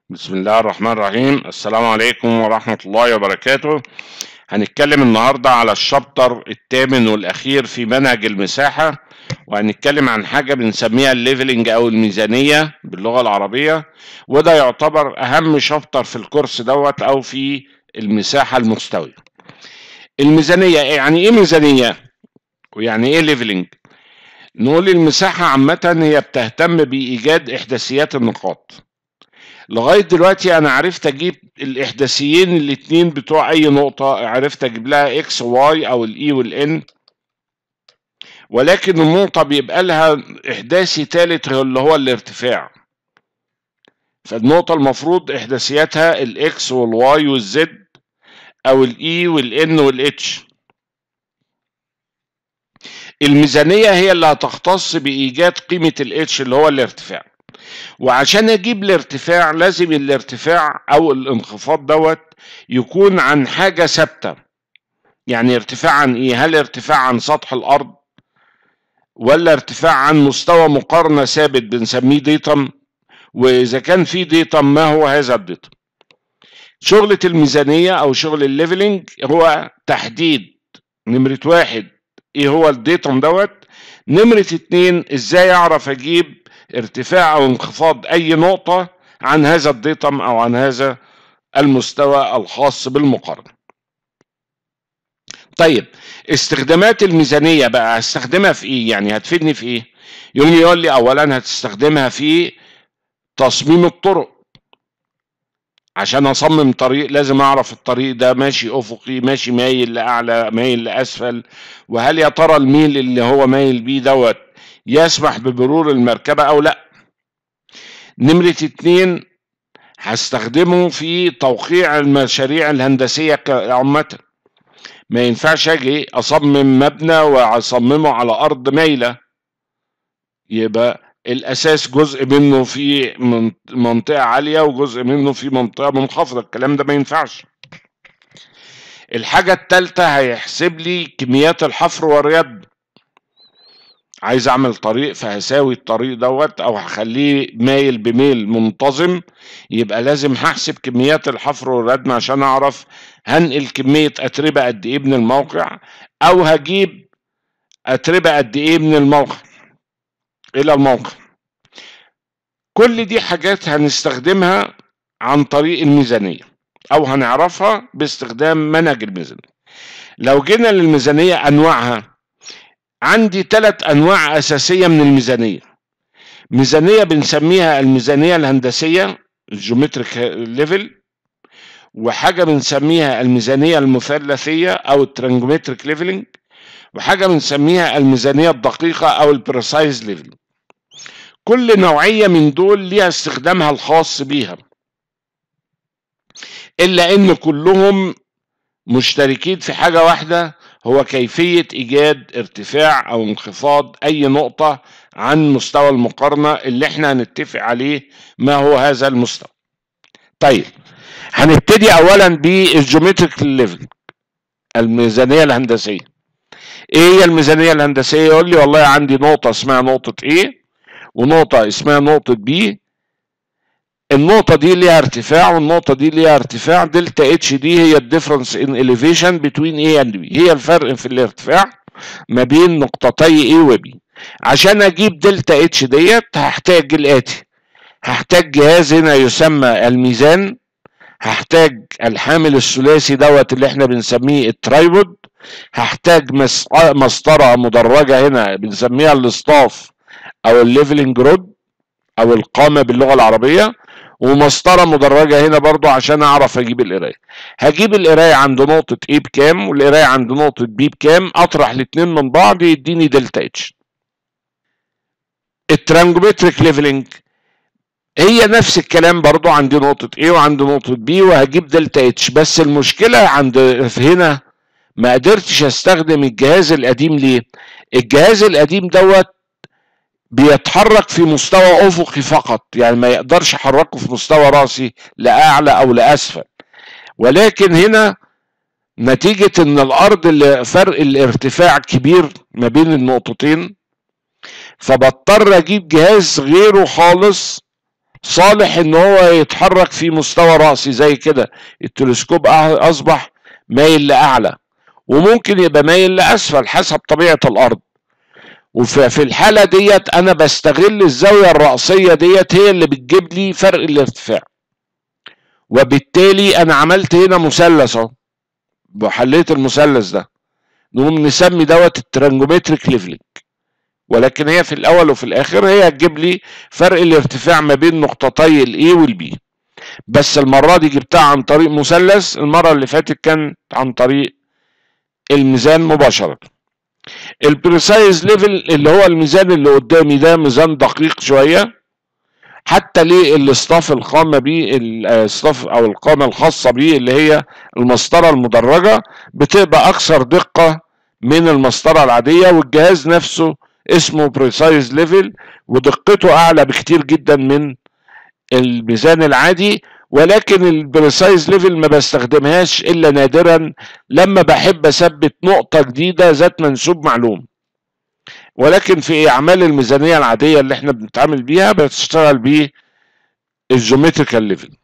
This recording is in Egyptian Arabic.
بسم الله الرحمن الرحيم السلام عليكم ورحمة الله وبركاته هنتكلم النهاردة على الشابتر الثامن والأخير في منهج المساحة وهنتكلم عن حاجة بنسميها الليفلنج أو الميزانية باللغة العربية وده يعتبر أهم شابتر في الكورس دوت أو في المساحة المستوية الميزانية يعني إيه ميزانية؟ ويعني إيه ليفلنج؟ نقول المساحة عامة هي بتهتم بإيجاد إحداثيات النقاط لغايه دلوقتي انا عرفت اجيب الاحداثيين الاتنين بتوع اي نقطه عرفت اجيب لها اكس واي او الاي والان ولكن النقطه بيبقى لها احداثي ثالث اللي هو الارتفاع فالنقطه المفروض احداثياتها الاكس والواي والزد او الاي والان والاتش الميزانيه هي اللي هتختص بايجاد قيمه الاتش اللي هو الارتفاع وعشان اجيب الارتفاع لازم الارتفاع او الانخفاض دوت يكون عن حاجة ثابتة يعني ارتفاع عن ايه هل ارتفاع عن سطح الارض ولا ارتفاع عن مستوى مقارنة ثابت بنسميه ديتم واذا كان في ديتم ما هو هذا الديتم شغلة الميزانية او شغل الليفلنج هو تحديد نمرة واحد ايه هو الديتم دوت نمرة اتنين ازاي اعرف اجيب ارتفاع او انخفاض اي نقطة عن هذا الديتم او عن هذا المستوى الخاص بالمقارنة طيب استخدامات الميزانية بقى هستخدمها في ايه يعني هتفيدني في ايه يوم يقول لي اولا هتستخدمها في تصميم الطرق عشان اصمم طريق لازم اعرف الطريق ده ماشي افقي ماشي مايل لاعلى مايل لاسفل وهل يا ترى الميل اللي هو مايل بيه دوت يسمح بمرور المركبة أو لا نمرة اتنين هستخدمه في توقيع المشاريع الهندسية عامة ما ينفعش اجي اصمم مبنى واصممه على ارض مايلة يبقى الاساس جزء منه في منطقة عالية وجزء منه في منطقة منخفضة الكلام ده ما ينفعش الحاجة التالتة هيحسب لي كميات الحفر والرد عايز اعمل طريق فهساوي الطريق دوت او هخليه مايل بميل منتظم يبقى لازم هحسب كميات الحفر والردم عشان اعرف هنقل كمية اتربة قد ايه من الموقع او هجيب اتربة قد ايه من الموقع الى الموقع كل دي حاجات هنستخدمها عن طريق الميزانية او هنعرفها باستخدام منهج الميزانية لو جينا للميزانية انواعها عندي ثلاث انواع اساسيه من الميزانيه ميزانيه بنسميها الميزانيه الهندسيه الجيومتريك ليفل وحاجه بنسميها الميزانيه المثلثيه او الترانجومتريك ليفلنج وحاجه بنسميها الميزانيه الدقيقه او البريسايز ليفل كل نوعيه من دول ليها استخدامها الخاص بيها الا ان كلهم مشتركين في حاجه واحده هو كيفية إيجاد ارتفاع أو انخفاض أي نقطة عن مستوى المقارنة اللي احنا هنتفق عليه ما هو هذا المستوى. طيب هنبتدي أولا بالجيومتريك ليفل الميزانية الهندسية. إيه هي الميزانية الهندسية؟ يقول لي والله عندي نقطة اسمها نقطة A ونقطة اسمها نقطة B النقطة دي ليها ارتفاع والنقطة دي ليها ارتفاع دلتا اتش دي هي الديفرنس ان اليفيشن بتوين اي اند بي هي الفرق في الارتفاع ما بين نقطتي اي وبي عشان اجيب دلتا اتش ديت هحتاج الاتي هحتاج جهاز هنا يسمى الميزان هحتاج الحامل الثلاثي دوت اللي احنا بنسميه الترايبود هحتاج مسطرة مدرجة هنا بنسميها الاصطاف او الليفلنج رود او القامة باللغة العربية ومسطرة مدرجة هنا برضو عشان اعرف اجيب القراية هجيب القراية عند نقطة A بكام والقراية عند نقطة B بكام اطرح الاتنين من بعض يديني دلتا اتش الترانجومتريك ليفلنج هي نفس الكلام برضو عندي نقطة A وعند نقطة B وهجيب دلتا اتش بس المشكلة عند هنا ما قدرتش استخدم الجهاز القديم ليه الجهاز القديم دوت بيتحرك في مستوى افقي فقط يعني ما يقدرش يحركه في مستوى راسي لاعلى او لاسفل ولكن هنا نتيجة ان الارض اللي فرق الارتفاع كبير ما بين النقطتين فبضطر اجيب جهاز غيره خالص صالح ان هو يتحرك في مستوى رأسي زي كده التلسكوب اصبح مايل لاعلى وممكن يبقى مايل لاسفل حسب طبيعة الارض وفي الحالة ديت انا بستغل الزاوية الرأسية ديت هي اللي بتجيب لي فرق الارتفاع وبالتالي انا عملت هنا مثلث اهو وحليت المثلث ده نقوم نسمي دوت الترانجومتريك ليفلنج ولكن هي في الاول وفي الاخر هي هتجيب لي فرق الارتفاع ما بين نقطتي الاي والبي بس المره دي جبتها عن طريق مثلث المره اللي فاتت كان عن طريق الميزان مباشره البريسايز ليفل اللي هو الميزان اللي قدامي ده ميزان دقيق شويه حتى ليه الاصطاف القامه بيه الاصطاف او القامه الخاصه بيه اللي هي المسطره المدرجه بتبقى اكثر دقه من المسطره العاديه والجهاز نفسه اسمه بريسايز ليفل ودقته اعلى بكتير جدا من الميزان العادي ولكن البريسايز ليفل ما بستخدمهاش الا نادرا لما بحب اثبت نقطه جديده ذات منسوب معلوم ولكن في اعمال الميزانيه العاديه اللي احنا بنتعامل بيها بتشتغل بيه الجيومتريكال ليفل